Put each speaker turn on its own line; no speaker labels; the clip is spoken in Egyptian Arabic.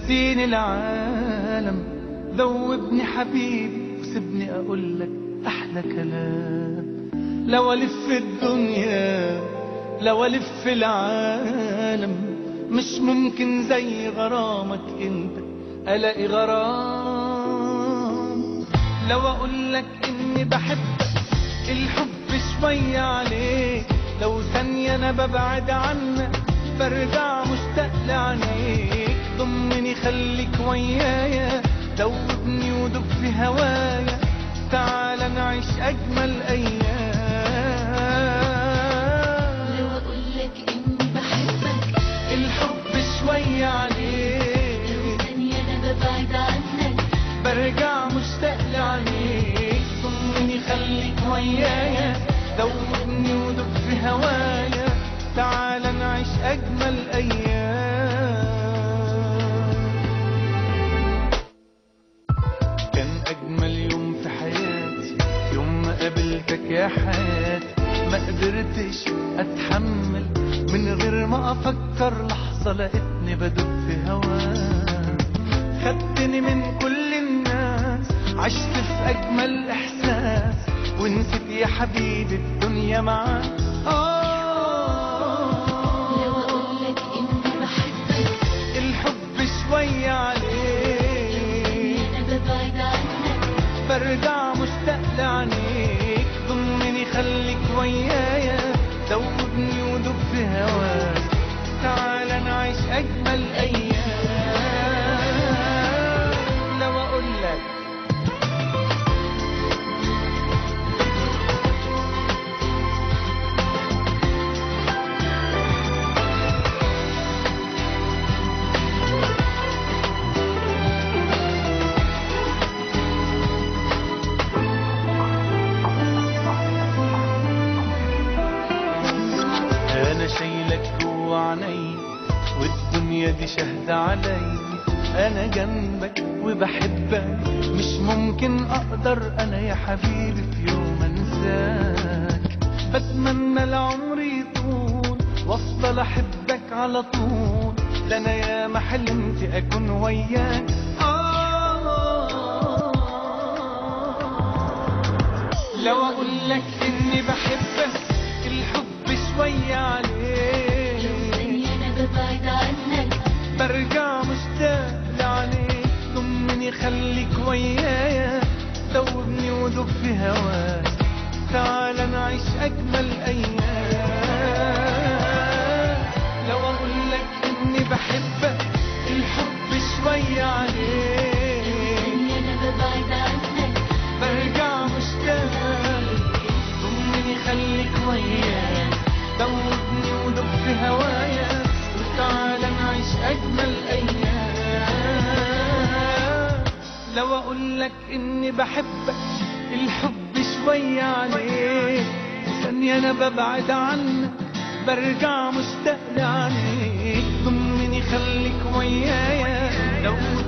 اديني العالم ذوبني حبيبي وسيبني اقول لك احلى كلام لو الف الدنيا لو الف العالم مش ممكن زي غرامك انت الاقي غرام لو اقول لك اني بحبك الحب شوية عليك لو ثانية انا ببعد عنك برجع مشتاق لعينيك ضمني خليك ويايا دوبني ودب في هوايا تعال نعيش اجمل ايام
لو اقولك اني بحبك
الحب شوية عليك
لو ثانية انا ببعد عنك
برجع مشتاق لعينيك ضمني خليك ويايا دوبني ودب في هوايا تعال نعيش اجمل ايام كان اجمل يوم في حياتي يوم ما قابلتك يا حياتي ما قدرتش اتحمل من غير ما افكر لحظة لقيتني بدب في هواك خدتني من كل الناس عشت في اجمل احساس ونسيت يا حبيبي الدنيا معاك
لو
آه
اقولك اني بحبك
الحب شوية عليك
انا ببعد عنك
برجع مشتاق لعينيك ضمني خليك ويايا دوبني ودب في هواك تعال نعيش اجمل ايام لو اقول لك انا شايلك جوا عيني والدنيا دي شاهدة علي انا جنبك وبحبك مش ممكن اقدر انا يا حبيبي في يوم انساك بتمنى العمر يطول وافضل احبك على طول ده انا يا ما حلمت اكون وياك آه لو اقول لك اني بحبك الحب شوية عليك
ثانية انا ببعد عنك
برجع مشتاق لعينيك ضمني خليك ويايا دوبني ودب في هواك تعال نعيش اجمل ايام لو اقول لك اني بحبك الحب شوية عليك
ثانية انا ببعد عنك
برجع مشتاق ضمني خليك ويايا دوبني ودب في هوايا وتعال نعيش اجمل ايام لو اقول لك اني بحبك الحب شوية عليك ثانية انا ببعد عنك برجع مشتاق لعينيك ضمني خليك ويايا دوبني